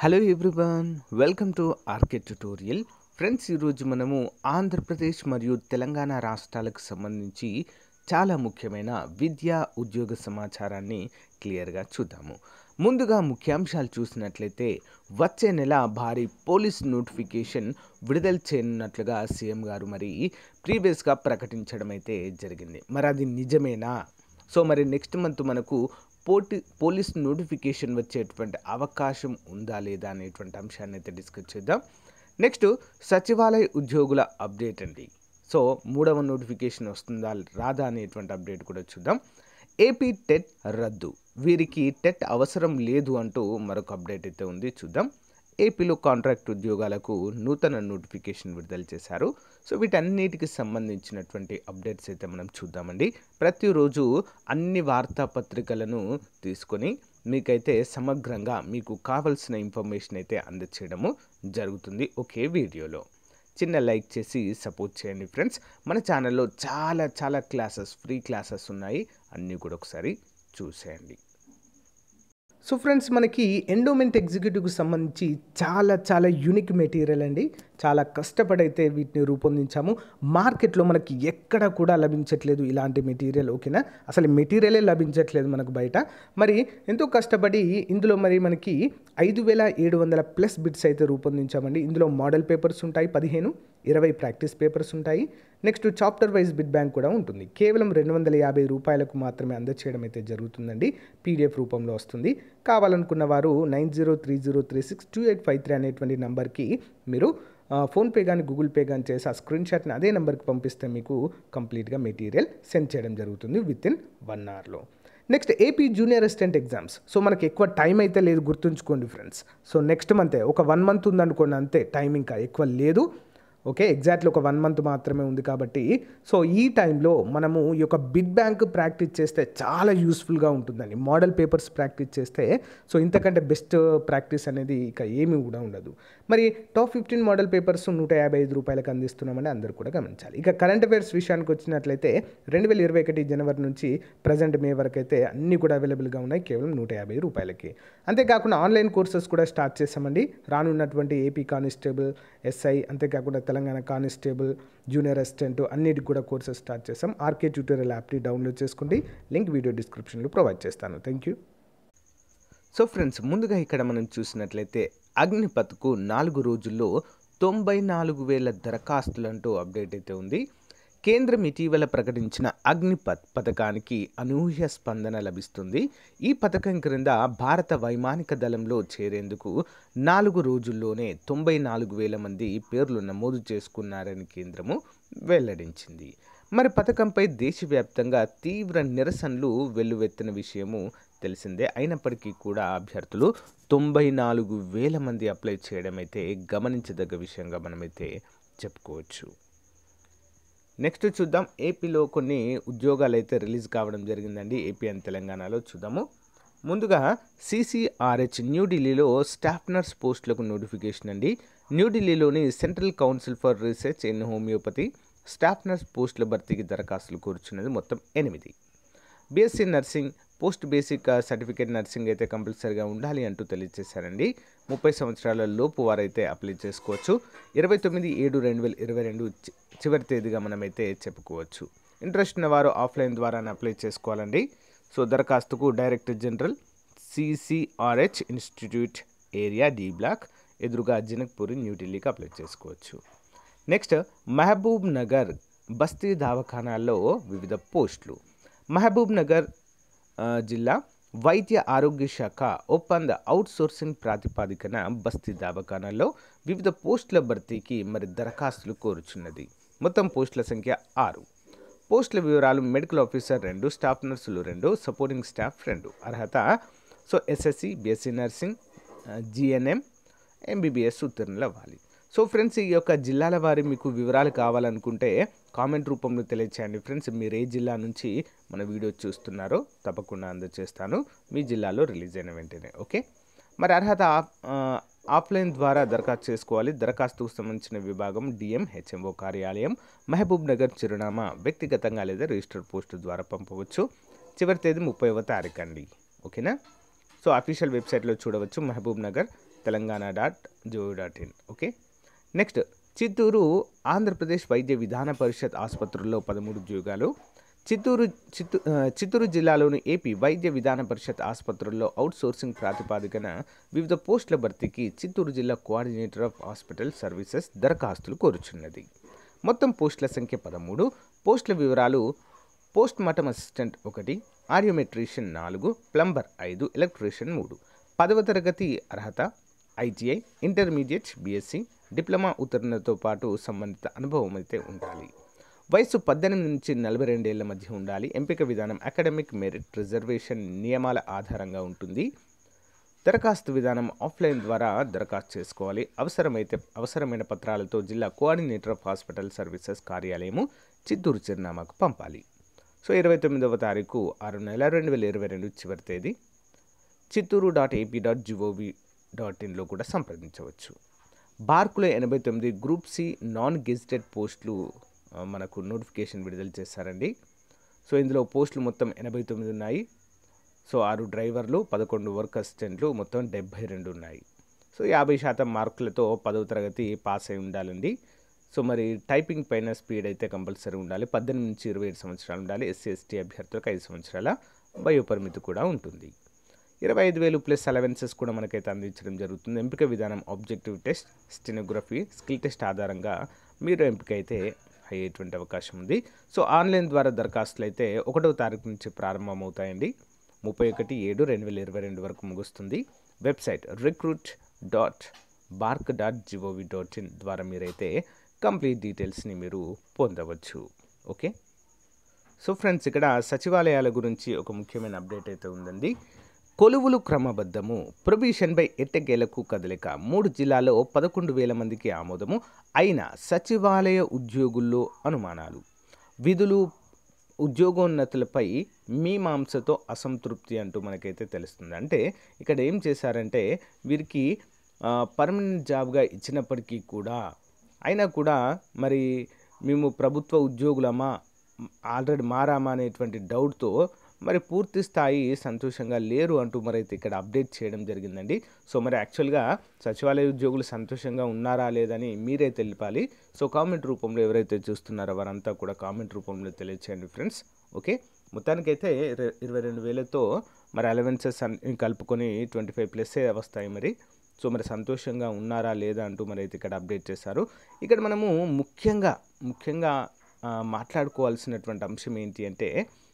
hello everyone welcome to RK tutorial friends ఈరోజు మనము ఆంధ్రప్రదేశ్ మరియు తెలంగాణ రాష్ట్రాలకు సంబంధించి చాలా ముఖ్యమైన విద్యా ఉద్యోగ సమాచారాన్ని క్లియర్గా చూద్దాము ముందుగా ముఖ్యాంశాలు చూసినట్లయితే వచ్చే నెల భారీ పోలీస్ నోటిఫికేషన్ విడుదల చేయనున్నట్లుగా సీఎం గారు మరి ప్రీవియస్గా ప్రకటించడం అయితే జరిగింది మరి అది నిజమేనా సో మరి నెక్స్ట్ మంత్ మనకు పోటీ పోలీస్ నోటిఫికేషన్ వచ్చేటువంటి అవకాశం ఉందా లేదా అనేటువంటి అంశాన్ని అయితే డిస్కస్ చేద్దాం నెక్స్ట్ సచివాలయ ఉద్యోగుల అప్డేట్ అండి సో మూడవ నోటిఫికేషన్ వస్తుందా రాదా అనేటువంటి అప్డేట్ కూడా చూద్దాం ఏపీ టెట్ రద్దు వీరికి టెట్ అవసరం లేదు అంటూ మరొక అప్డేట్ అయితే ఉంది చూద్దాం ఏపీలో కాంట్రాక్ట్ ఉద్యోగాలకు నూతన నోటిఫికేషన్ విడుదల చేశారు సో వీటన్నిటికి సంబంధించినటువంటి అప్డేట్స్ అయితే మనం చూద్దామండి ప్రతిరోజు అన్ని వార్తాపత్రికలను తీసుకొని మీకైతే సమగ్రంగా మీకు కావలసిన ఇన్ఫర్మేషన్ అయితే అందచేయడము జరుగుతుంది ఒకే వీడియోలో చిన్న లైక్ చేసి సపోర్ట్ చేయండి ఫ్రెండ్స్ మన ఛానల్లో చాలా చాలా క్లాసెస్ ఫ్రీ క్లాసెస్ ఉన్నాయి అన్నీ కూడా ఒకసారి చూసేయండి సో ఫ్రెండ్స్ మనకి ఎండోమెంట్ ఎగ్జిక్యూటివ్కి సంబంధించి చాలా చాలా యూనిక్ మెటీరియల్ అండి చాలా కష్టపడైతే వీటిని రూపొందించాము మార్కెట్లో మనకి ఎక్కడ కూడా లభించట్లేదు ఇలాంటి మెటీరియల్ ఓకేనా అసలు మెటీరియలే లభించట్లేదు మనకు బయట మరి ఎంతో కష్టపడి ఇందులో మరి మనకి ఐదు వేల ఏడు వందల ప్లస్ బిట్స్ అయితే రూపొందించామండి ఇందులో మోడల్ పేపర్స్ ఉంటాయి పదిహేను ఇరవై ప్రాక్టీస్ పేపర్స్ ఉంటాయి next chapter wise bit bank కూడా ఉంటుంది కేవలం రెండు వందల యాభై రూపాయలకు మాత్రమే అందచేయడం అయితే జరుగుతుందండి పీడిఎఫ్ రూపంలో వస్తుంది కావాలనుకున్న వారు nine zero three zero three six two eight five three అనేటువంటి నెంబర్కి మీరు ఫోన్పే కానీ గూగుల్ పే కానీ చేసి ఆ స్క్రీన్ షాట్ని అదే నెంబర్కి పంపిస్తే మీకు కంప్లీట్గా మెటీరియల్ సెండ్ చేయడం జరుగుతుంది విత్ ఇన్ వన్ అవర్లో next AP junior assistant exams so మనకి ఎక్కువ టైం అయితే లేదు గుర్తుంచుకోండి ఫ్రెండ్స్ సో నెక్స్ట్ మంతే ఒక వన్ మంత్ ఉందనుకోండి అంతే టైం ఇంకా ఎక్కువ లేదు ఓకే ఎగ్జాక్ట్లీ ఒక వన్ మంత్ మాత్రమే ఉంది కాబట్టి సో ఈ టైంలో మనము ఈ యొక్క బిడ్ బ్యాంక్ ప్రాక్టీస్ చేస్తే చాలా యూస్ఫుల్గా ఉంటుందండి మోడల్ పేపర్స్ ప్రాక్టీస్ చేస్తే సో ఇంతకంటే బెస్ట్ ప్రాక్టీస్ అనేది ఇక ఏమీ కూడా ఉండదు మరి టాప్ ఫిఫ్టీన్ మోడల్ పేపర్స్ నూట యాభై ఐదు రూపాయలకు అందిస్తున్నామని అందరూ కూడా గమనించాలి ఇక కరెంట్ అఫైర్స్ విషయానికి వచ్చినట్లయితే రెండు వేల ఇరవై ఒకటి జనవరి నుంచి ప్రజెంట్ మే వరకు అయితే అన్నీ కూడా అవైలబుల్గా ఉన్నాయి కేవలం నూట యాభై రూపాయలకి అంతేకాకుండా ఆన్లైన్ కోర్సెస్ కూడా స్టార్ట్ చేసామండి రానున్నటువంటి ఏపీ కానిస్టేబుల్ ఎస్ఐ అంతేకాకుండా తెలంగాణ కానిస్టేబుల్ జూనియర్ అసిస్టెంట్ అన్నిటికి కూడా కోర్సెస్ స్టార్ట్ చేసాం ఆర్కే ట్యూటోరియల్ యాప్ని డౌన్లోడ్ చేసుకోండి లింక్ వీడియో డిస్క్రిప్షన్లో ప్రొవైడ్ చేస్తాను థ్యాంక్ యూ సో ఫ్రెండ్స్ ముందుగా ఇక్కడ మనం చూసినట్లయితే అగ్నిపథ్కు నాలుగు రోజుల్లో తొంభై నాలుగు వేల దరఖాస్తులంటూ అప్డేట్ అయితే ఉంది కేంద్రం ఇటీవల ప్రకటించిన అగ్నిపథ్ పథకానికి అనూహ్య స్పందన లభిస్తుంది ఈ పథకం క్రింద భారత వైమానిక దళంలో చేరేందుకు నాలుగు రోజుల్లోనే తొంభై నాలుగు వేల మంది పేర్లు నమోదు చేసుకున్నారని కేంద్రము వెల్లడించింది మరి పథకంపై దేశవ్యాప్తంగా తీవ్ర నిరసనలు వెల్లువెత్తిన విషయము తెలిసిందే అయినప్పటికీ కూడా అభ్యర్థులు తొంభై నాలుగు వేల మంది అప్లై చేయడం అయితే గమనించదగ్గ విషయంగా మనమైతే చెప్పుకోవచ్చు నెక్స్ట్ చూద్దాం ఏపీలో కొన్ని ఉద్యోగాలు అయితే రిలీజ్ కావడం జరిగిందండి ఏపీ అండ్ తెలంగాణలో చూద్దాము ముందుగా సిసిఆర్హెచ్ న్యూఢిల్లీలో స్టాఫ్ నర్స్ పోస్టులకు నోటిఫికేషన్ అండి న్యూఢిల్లీలోని central council for research in homeopathy staff nurse పోస్టుల భర్తీకి దరఖాస్తులు కూర్చున్నది మొత్తం ఎనిమిది BSc nursing post basic certificate nursing అయితే కంపల్సరీగా ఉండాలి అంటూ తెలియజేశారండి ముప్పై సంవత్సరాల లోపు వారైతే అప్లై చేసుకోవచ్చు ఇరవై తొమ్మిది ఏడు రెండు వేల ఇరవై రెండు చివరి తేదీగా మనమైతే చెప్పుకోవచ్చు ఇంట్రెస్ట్ ఉన్న వారు ఆఫ్లైన్ ద్వారానే అప్లై చేసుకోవాలండి సో దరఖాస్తుకు director general CCRH institute area D block ఎదురుగా జనక్పూరి న్యూఢిల్లీకి అప్లై చేసుకోవచ్చు నెక్స్ట్ మహబూబ్ నగర్ బస్తీ దవాఖానాల్లో వివిధ పోస్టులు మహబూబ్ నగర్ జిల్లా వైద్య ఆరోగ్య శాఖ ఒప్పంద అవుట్సోర్సింగ్ ప్రాతిపాదికన బస్తీ దవాఖానాల్లో వివిధ పోస్టుల భర్తీకి మరి దరఖాస్తులు కోరుచున్నది మొత్తం పోస్టుల సంఖ్య ఆరు పోస్టుల వివరాలు మెడికల్ ఆఫీసర్ రెండు స్టాఫ్ నర్సులు రెండు సపోర్టింగ్ స్టాఫ్ రెండు అర్హత so SSC BSc nursing GNM MBBS ఉత్తీర్ణులు అవ్వాలి సో ఫ్రెండ్స్ ఈ యొక్క జిల్లాల వారి మీకు వివరాలు కావాలనుకుంటే కామెంట్ రూపంలో తెలియచేయండి ఫ్రెండ్స్ మీరు ఏ జిల్లా నుంచి మన వీడియో చూస్తున్నారో తప్పకుండా అందజేస్తాను మీ జిల్లాలో రిలీజ్ అయిన వెంటనే ఓకే మరి అర్హత ఆఫ్లైన్ ద్వారా దరఖాస్తు చేసుకోవాలి దరఖాస్తుకు సంబంధించిన విభాగం డిఎం హెచ్ఎంఓ కార్యాలయం మహబూబ్ నగర్ చిరునామా వ్యక్తిగతంగా లేదా రిజిస్టర్ పోస్టు ద్వారా పంపవచ్చు చివరి తేదీ ముప్పైవ తారీఖు అండి ఓకేనా సో అఫీషియల్ వెబ్సైట్లో చూడవచ్చు Mahabubnagar Telangana dot GOV dot in okay next Chittoor Andhra Pradesh Vaidya Vidhana పరిషత్ ఆసుపత్రుల్లో పదమూడు ఉద్యోగాలు చిత్తూరు చిత్తూ ఆ, చిత్తూరు జిల్లాలోని ఏపీ వైద్య విధాన పరిషత్ ఆసుపత్రుల్లో అవుట్ సోర్సింగ్ ప్రాతిపాదికన వివిధ పోస్టుల భర్తీకి చిత్తూరు జిల్లా కోఆర్డినేటర్ ఆఫ్ హాస్పిటల్ సర్వీసెస్ దరఖాస్తులు కోరుచున్నది మొత్తం పోస్టుల సంఖ్య పదమూడు పోస్టుల వివరాలు పోస్ట్ మార్టం అసిస్టెంట్ ఒకటి ఆడియోమెట్రీషియన్ నాలుగు ప్లంబర్ ఐదు ఎలక్ట్రీషియన్ మూడు పదవ తరగతి అర్హత ఐటీఐ ఇంటర్మీడియట్ బీఎస్సీ డిప్లొమా ఉత్తీర్ణతో పాటు సంబంధిత అనుభవం అయితే ఉండాలి వయసు పద్దెనిమిది నుంచి నలభై రెండేళ్ల మధ్య ఉండాలి ఎంపిక విధానం అకాడమిక్ మెరిట్ రిజర్వేషన్ నియమాల ఆధారంగా ఉంటుంది దరఖాస్తు విధానం ఆఫ్లైన్ ద్వారా దరఖాస్తు చేసుకోవాలి అవసరమైతే అవసరమైన పత్రాలతో జిల్లా కోఆర్డినేటర్ ఆఫ్ హాస్పిటల్ సర్వీసెస్ కార్యాలయము చిత్తూరు చిరునామాకు పంపాలి సో ఇరవై తొమ్మిదవ తారీఖు ఆరు నెల రెండు వేల ఇరవై రెండు చివరి తేదీ Chittoor dot AP dot GOV dot ఇన్లో కూడా సంప్రదించవచ్చు బార్కులో ఎనభై తొమ్మిది గ్రూప్ సి నాన్ గెజిటెడ్ పోస్టులు ఆ, మనకు నోటిఫికేషన్ విడుదల చేశారండి సో ఇందులో పోస్టులు మొత్తం ఎనభై తొమ్మిది ఉన్నాయి సో ఆరు డ్రైవర్లు పదకొండు వర్క్ అసిస్టెంట్లు మొత్తం డెబ్బై రెండు ఉన్నాయి సో యాభై శాతం మార్కులతో పదవ తరగతి పాస్ అయి ఉండాలండి సో మరి టైపింగ్ పైన స్పీడ్ అయితే కంపల్సరీ ఉండాలి పద్దెనిమిది నుంచి ఇరవై ఏడు సంవత్సరాలు ఉండాలి ఎస్సీ ఎస్టీ అభ్యర్థులకు ఐదు సంవత్సరాల వయోపరిమితి కూడా ఉంటుంది ఇరవై ఐదు వేలు ప్లస్ అలవెన్సెస్ కూడా మనకైతే అందించడం జరుగుతుంది ఎంపిక విధానం objective test stenography skill test ఆధారంగా మీరు ఎంపిక అయితే అయ్యేటువంటి అవకాశం ఉంది సో ఆన్లైన్ ద్వారా దరఖాస్తులు అయితే ఒకటో తారీఖు నుంచి ప్రారంభమవుతాయండి ముప్పై ఒకటి ఏడు రెండు వేల ఇరవై రెండు వరకు ముగుస్తుంది website recruit dot BARC dot GOV dot in ద్వారా మీరైతే కంప్లీట్ డీటెయిల్స్ని మీరు పొందవచ్చు ఓకే సో ఫ్రెండ్స్ ఇక్కడ సచివాలయాల గురించి ఒక ముఖ్యమైన అప్డేట్ అయితే ఉందండి కొలువులు క్రమబద్ధము ప్రొబిషన్పై ఎట్టకేలకు కదలిక మూడు జిల్లాల్లో పదకొండు వేల మందికి ఆమోదము అయిన సచివాలయ ఉద్యోగుల్లో అనుమానాలు విధులు ఉద్యోగోన్నతులపై మీమాంసతో అసంతృప్తి అంటూ మనకైతే తెలుస్తుంది అంటే ఇక్కడ ఏం చేశారంటే వీరికి పర్మనెంట్ జాబ్గా ఇచ్చినప్పటికీ కూడా అయినా కూడా మరి మేము ప్రభుత్వ ఉద్యోగులమా ఆల్రెడీ మారామా అనేటువంటి డౌట్తో మరి పూర్తి స్థాయి సంతోషంగా లేరు అంటూ మరి అయితే ఇక్కడ అప్డేట్ చేయడం జరిగిందండి సో మరి యాక్చువల్గా సచివాలయ ఉద్యోగులు సంతోషంగా ఉన్నారా లేదని మీరే తెలిపాలి సో కామెంట్ రూపంలో ఎవరైతే చూస్తున్నారో వారంతా కూడా కామెంట్ రూపంలో తెలియచేయండి ఫ్రెండ్స్ ఓకే మొత్తానికైతే ఇర- ఇరవై రెండు వేలతో మరి అలవెన్సెస్ అన్ని కలుపుకొని ట్వంటీ ఫైవ్ ప్లస్సే వస్తాయి మరి సో మరి సంతోషంగా ఉన్నారా లేదా అంటూ మరి అయితే ఇక్కడ అప్డేట్ చేశారు ఇక్కడ మనము ముఖ్యంగా ముఖ్యంగా ఆ, మాట్లాడుకోవాల్సినటువంటి అంశం ఏంటి అంటే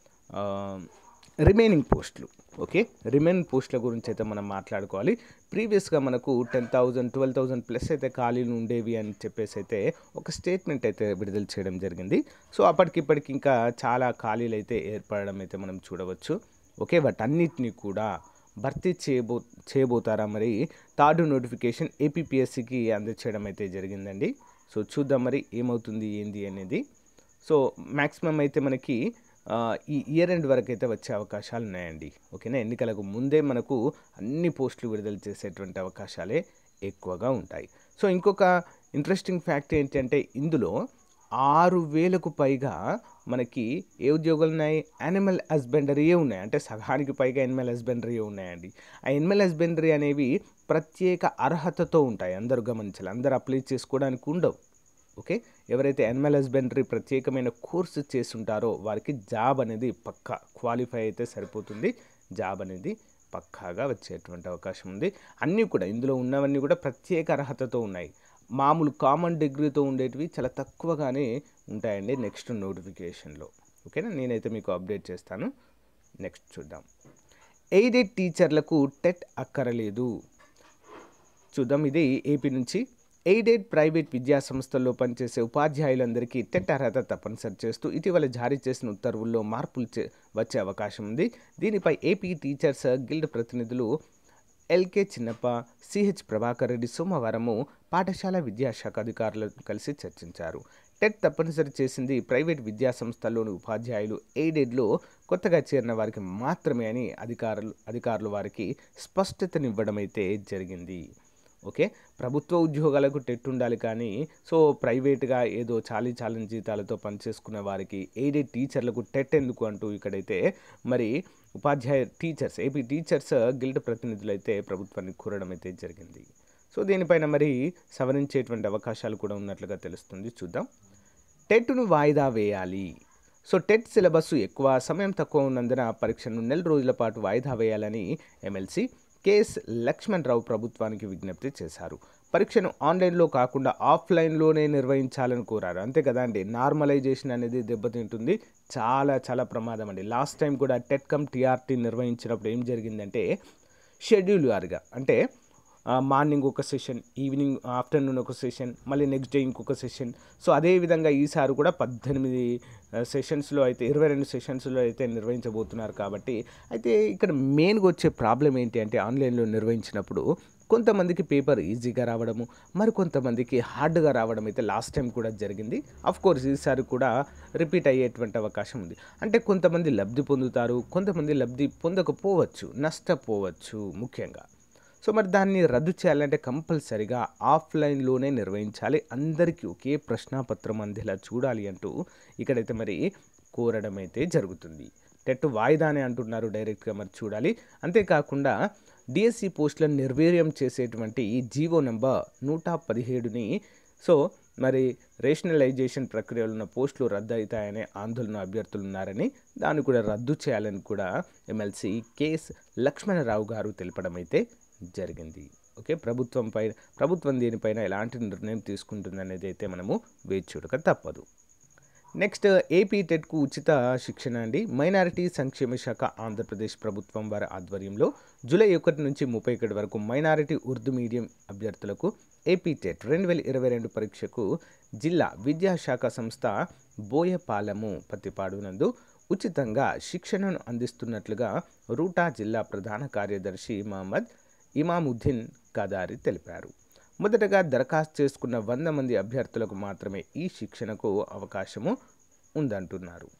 రిమైనింగ్ పోస్టులు ఓకే రిమైనింగ్ పోస్టుల గురించి అయితే మనం మాట్లాడుకోవాలి ప్రీవియస్గా మనకు ten thousand twelve thousand plus అయితే ఖాళీలు ఉండేవి అని చెప్పేసి అయితే ఒక స్టేట్మెంట్ అయితే విడుదల చేయడం జరిగింది సో అప్పటికిప్పటికి ఇంకా చాలా ఖాళీలు అయితే ఏర్పడడం అయితే మనం చూడవచ్చు ఓకే వాటన్నిటిని కూడా భర్తీ చేయబో చేయబోతారా మరి థర్డ్ నోటిఫికేషన్ ఏపీపీఎస్సికి అందచేయడం అయితే జరిగిందండి సో చూద్దాం మరి ఏమవుతుంది ఏంది అనేది సో మ్యాక్సిమం అయితే మనకి ఆ, ఈ ఇయర్ ఎండ్ వరకు అయితే వచ్చే అవకాశాలు ఉన్నాయండి ఓకేనా ఎన్నికలకు ముందే మనకు అన్ని పోస్టులు విడుదల చేసేటువంటి అవకాశాలే ఎక్కువగా ఉంటాయి సో ఇంకొక ఇంట్రెస్టింగ్ ఫ్యాక్ట్ ఏంటంటే ఇందులో ఆరు వేలకు పైగా మనకి ఏ ఉద్యోగాలు ఉన్నాయి యానిమల్ హస్బెండరీయే ఉన్నాయి అంటే సగానికి పైగా యానిమల్ హస్బెండరీయే ఉన్నాయండి ఆ యానిమల్ హస్బెండరీ అనేవి ప్రత్యేక అర్హతతో ఉంటాయి అందరూ గమనించాలి అందరూ అప్లై చేసుకోవడానికి ఉండవు ఓకే ఎవరైతే యానిమల్ హస్బెండరీ ప్రత్యేకమైన కోర్సు చేస్తుంటారో వారికి జాబ్ అనేది పక్కా క్వాలిఫై అయితే సరిపోతుంది జాబ్ అనేది పక్కాగా వచ్చేటువంటి అవకాశం ఉంది అన్నీ కూడా ఇందులో ఉన్నవన్నీ కూడా ప్రత్యేక అర్హతతో ఉన్నాయి మామూలు కామన్ డిగ్రీతో ఉండేటివి చాలా తక్కువగానే ఉంటాయండి నెక్స్ట్ నోటిఫికేషన్లో ఓకేనా నేనైతే మీకు అప్డేట్ చేస్తాను నెక్స్ట్ చూద్దాం ఎయిడెడ్ టీచర్లకు టెట్ అక్కరలేదు చూద్దాం ఇది ఏపీ నుంచి ఎయిడెడ్ ప్రైవేట్ విద్యా సంస్థల్లో పనిచేసే ఉపాధ్యాయులందరికీ టెట్ అర్హత తప్పనిసరి చేస్తూ ఇటీవల జారీ చేసిన ఉత్తర్వుల్లో మార్పులు చే వచ్చే అవకాశం ఉంది దీనిపై ఏపీ టీచర్స్ గిల్డ్ ప్రతినిధులు ఎల్కే చిన్నప్ప సిహెచ్ ప్రభాకర్ రెడ్డి సోమవారము పాఠశాల విద్యాశాఖ అధికారులను కలిసి చర్చించారు టెట్ తప్పనిసరి చేసింది ప్రైవేట్ విద్యా సంస్థల్లోని ఉపాధ్యాయులు ఎయిడెడ్లో కొత్తగా చేరిన వారికి మాత్రమే అని అధికారులు అధికారులు వారికి స్పష్టతనివ్వడం అయితే జరిగింది ఓకే ప్రభుత్వ ఉద్యోగాలకు టెట్ ఉండాలి కానీ సో ప్రైవేట్గా ఏదో చాలీ చాలని జీతాలతో పనిచేసుకునే వారికి ఎయిడెడ్ టీచర్లకు టెట్ ఎందుకు అంటూ ఇక్కడైతే మరి ఉపాధ్యాయ టీచర్స్ ఏపీ టీచర్స్ గిల్డ్ ప్రతినిధులు అయితే ప్రభుత్వాన్ని కోరడం అయితే జరిగింది సో దీనిపైన మరి సవరించేటువంటి అవకాశాలు కూడా ఉన్నట్లుగా తెలుస్తుంది చూద్దాం టెట్ను వాయిదా వేయాలి సో టెట్ సిలబస్ ఎక్కువ సమయం తక్కువ ఉన్నందున పరీక్షను నెల రోజుల పాటు వాయిదా వేయాలని ఎమ్మెల్సీ కేఎస్ లక్ష్మణ్ రావు ప్రభుత్వానికి విజ్ఞప్తి చేశారు పరీక్షను ఆన్లైన్లో కాకుండా ఆఫ్లైన్లోనే నిర్వహించాలని కోరారు అంతే కదా అండి నార్మలైజేషన్ అనేది దెబ్బతింటుంది చాలా చాలా ప్రమాదం అండి లాస్ట్ టైం కూడా టెట్ కమ్ టీఆర్టీ నిర్వహించినప్పుడు ఏం జరిగిందంటే షెడ్యూల్ వారిగా అంటే మార్నింగ్ ఒక సెషన్ ఈవినింగ్ ఆఫ్టర్నూన్ ఒక సెషన్ మళ్ళీ నెక్స్ట్ డే ఇంకొక సెషన్ సో అదేవిధంగా ఈసారి కూడా పద్దెనిమిది సెషన్స్లో అయితే ఇరవై రెండు సెషన్స్లో అయితే నిర్వహించబోతున్నారు కాబట్టి అయితే ఇక్కడ మెయిన్గా వచ్చే ప్రాబ్లం ఏంటి అంటే ఆన్లైన్లో నిర్వహించినప్పుడు కొంతమందికి పేపర్ ఈజీగా రావడము మరి కొంతమందికి హార్డ్గా రావడం అయితే లాస్ట్ టైం కూడా జరిగింది అఫ్ కోర్స్ ఈసారి కూడా రిపీట్ అయ్యేటువంటి అవకాశం ఉంది అంటే కొంతమంది లబ్ధి పొందుతారు కొంతమంది లబ్ధి పొందకపోవచ్చు నష్టపోవచ్చు ముఖ్యంగా సో మరి దాన్ని రద్దు చేయాలంటే కంపల్సరిగా ఆఫ్లైన్లోనే నిర్వహించాలి అందరికీ ఒకే ప్రశ్నాపత్రం అందేలా చూడాలి అంటూ ఇక్కడైతే మరి కోరడం అయితే జరుగుతుంది టెట్ వాయిదానే అంటున్నారు డైరెక్ట్గా మరి చూడాలి అంతేకాకుండా డిఎస్సి పోస్టులను నిర్వీర్యం చేసేటువంటి జీవో నెంబర్ నూట పదిహేడుని సో మరి రేషనలైజేషన్ ప్రక్రియలో ఉన్న పోస్టులు రద్దు అవుతాయనే ఆందోళన అభ్యర్థులు ఉన్నారని దాన్ని కూడా రద్దు చేయాలని కూడా ఎమ్మెల్సీ కేఎస్ లక్ష్మణరావు గారు తెలపడం అయితే జరిగింది ఓకే ప్రభుత్వం పైన ప్రభుత్వం దీనిపైన ఎలాంటి నిర్ణయం తీసుకుంటుందనేది అయితే మనము వేచి చూడక తప్పదు నెక్స్ట్ ఏపీ టెట్కు ఉచిత శిక్షణ అండి మైనారిటీ సంక్షేమ శాఖ ఆంధ్రప్రదేశ్ ప్రభుత్వం వారి ఆధ్వర్యంలో జూలై ఒకటి నుంచి ముప్పై ఒకటి వరకు మైనారిటీ ఉర్దూ మీడియం అభ్యర్థులకు ఏపీ టెట్ రెండు వేల ఇరవై రెండు పరీక్షకు జిల్లా విద్యాశాఖ సంస్థ బోయపాలెము పత్తిపాడు నందు ఉచితంగా శిక్షణను అందిస్తున్నట్లుగా రూటా జిల్లా ప్రధాన కార్యదర్శి మహమ్మద్ ఇమాముద్దీన్ కదారి తెలిపారు మొదటగా దరఖాస్తు చేసుకున్న వంద మంది అభ్యర్థులకు మాత్రమే ఈ శిక్షణకు అవకాశము ఉందంటున్నారు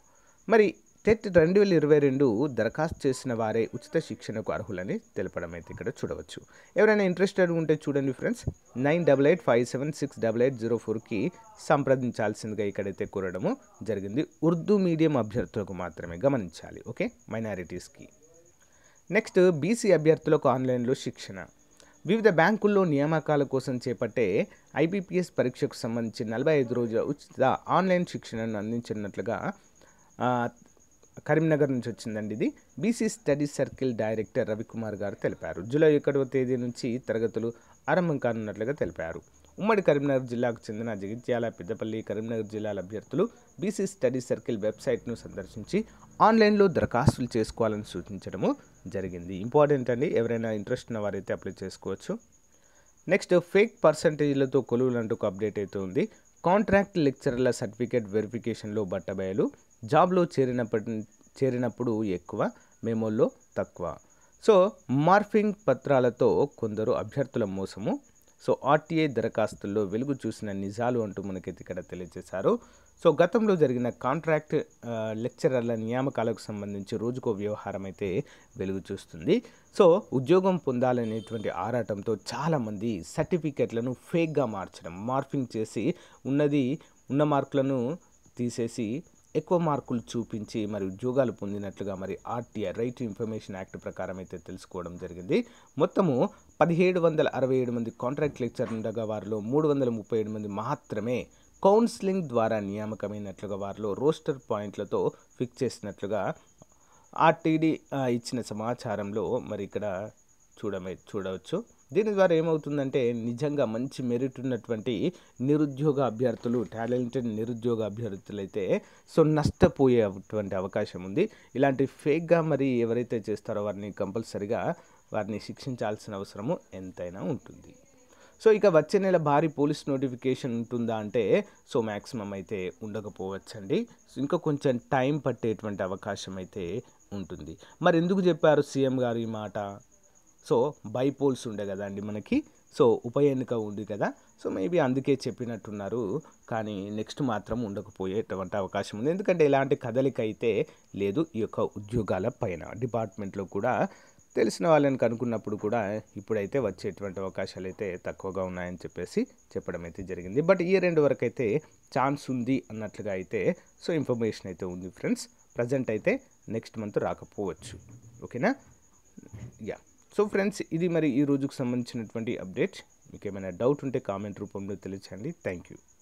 మరి టెట్ రెండు వేల ఇరవై రెండు దరఖాస్తు చేసిన వారే ఉచిత శిక్షణకు అర్హులని తెలపడం అయితే ఇక్కడ చూడవచ్చు ఎవరైనా ఇంట్రెస్టెడ్ ఉంటే చూడండి friends nine double eight five seven six double eight zero ఫోర్కి సంప్రదించాల్సిందిగా ఇక్కడైతే కోరడము జరిగింది ఉర్దూ మీడియం అభ్యర్థులకు మాత్రమే గమనించాలి ఓకే మైనారిటీస్కి నెక్స్ట్ బీసీ అభ్యర్థులకు ఆన్లైన్లో శిక్షణ వివిధ బ్యాంకుల్లో నియామకాల కోసం చేపట్టే ఐబీపీఎస్ పరీక్షకు సంబంధించి నలభై ఐదు రోజుల ఉచిత ఆన్లైన్ శిక్షణను అందించినట్లుగా ఆ, కరీంనగర్ నుంచి వచ్చిందండి ఇది BC study circle director Ravikumar garu తెలిపారు జూలై ఒకటవ తేదీ నుంచి తరగతులు ఆరంభం కానున్నట్లుగా తెలిపారు ఉమ్మడి కరీంనగర్ జిల్లాకు చెందిన జగిత్యాల పెద్దపల్లి కరీంనగర్ జిల్లాల అభ్యర్థులు బీసీ స్టడీ సర్కిల్ వెబ్సైట్ను సందర్శించి ఆన్లైన్లో దరఖాస్తులు చేసుకోవాలని సూచించడము జరిగింది ఇంపార్టెంట్ అండి ఎవరైనా ఇంట్రెస్ట్ ఉన్న వారైతే అప్లై చేసుకోవచ్చు నెక్స్ట్ ఫేక్ పర్సంటేజ్లతో కొలువులంటూ ఒక అప్డేట్ అయితే ఉంది కాంట్రాక్ట్ లెక్చరర్ల సర్టిఫికేట్ వెరిఫికేషన్లో బట్టబయలు జాబ్లో చేరినప్పటి చేరినప్పుడు ఎక్కువ మెమోల్లో తక్కువ సో మార్ఫింగ్ పత్రాలతో కొందరు అభ్యర్థుల మోసము సో ఆర్టీఐ దరఖాస్తుల్లో వెలుగు చూసిన నిజాలు అంటూ మనకైతే ఇక్కడ తెలియజేశారు సో గతంలో జరిగిన కాంట్రాక్ట్ ఆ, లెక్చరర్ల నియామకాలకు సంబంధించి రోజుకో వ్యవహారం అయితే వెలుగు చూస్తుంది సో ఉద్యోగం పొందాలనేటువంటి ఆరాటంతో చాలామంది సర్టిఫికెట్లను ఫేక్గా మార్చడం మార్ఫింగ్ చేసి ఉన్నది ఉన్న మార్కులను తీసేసి ఎక్కువ మార్కులు చూపించి మరి ఉద్యోగాలు పొందినట్లుగా మరి RTI right to information act ప్రకారం అయితే తెలుసుకోవడం జరిగింది మొత్తము పదిహేడు వందల అరవై ఏడు మంది కాంట్రాక్ట్ లెక్చర్ ఉండగా వారిలో మూడు వందల ముప్పై ఏడు మంది మాత్రమే కౌన్సిలింగ్ ద్వారా నియామకమైనట్లుగా వారిలో రోస్టర్ పాయింట్లతో ఫిక్స్ చేసినట్లుగా ఆర్టీడీ ఇచ్చిన సమాచారంలో మరి ఇక్కడ చూడమే చూడవచ్చు దీని ద్వారా ఏమవుతుందంటే నిజంగా మంచి మెరిట్ ఉన్నటువంటి నిరుద్యోగ అభ్యర్థులు టాలెంటెడ్ నిరుద్యోగ అభ్యర్థులు అయితే సో నష్టపోయేటువంటి అవకాశం ఉంది ఇలాంటి ఫేక్గా మరి ఎవరైతే చేస్తారో వారిని కంపల్సరిగా వారిని శిక్షించాల్సిన అవసరము ఎంతైనా ఉంటుంది సో ఇక వచ్చే నెల భారీ పోలీస్ నోటిఫికేషన్ ఉంటుందా అంటే సో మ్యాక్సిమం అయితే ఉండకపోవచ్చండి సో ఇంకా కొంచెం టైం పట్టేటువంటి అవకాశం అయితే ఉంటుంది మరి ఎందుకు చెప్పారు సీఎం గారు ఈ మాట సో బైపోల్స్ ఉండే కదండి మనకి సో ఉప ఎన్నిక ఉంది కదా సో మేబీ అందుకే చెప్పినట్టున్నారు కానీ నెక్స్ట్ మాత్రం ఉండకపోయేటువంటి అవకాశం ఉంది ఎందుకంటే ఇలాంటి కదలిక అయితే లేదు ఈ యొక్క ఉద్యోగాల పైన డిపార్ట్మెంట్లో కూడా తెలిసిన వాళ్ళని కనుక్కున్నప్పుడు కూడా ఇప్పుడైతే వచ్చేటువంటి అవకాశాలు అయితే తక్కువగా ఉన్నాయని చెప్పేసి చెప్పడం అయితే జరిగింది బట్ ఈ రెండు వరకు అయితే ఛాన్స్ ఉంది అన్నట్లుగా అయితే సో ఇన్ఫర్మేషన్ అయితే ఉంది ఫ్రెండ్స్ ప్రజెంట్ అయితే నెక్స్ట్ మంత్ రాకపోవచ్చు ఓకేనా యా సో ఫ్రెండ్స్ ఇది మరి ఈ రోజుకు సంబంధించినటువంటి అప్డేట్ మీకు ఏమైనా డౌట్ ఉంటే కామెంట్ రూపంలో తెలియచేయండి థ్యాంక్ యూ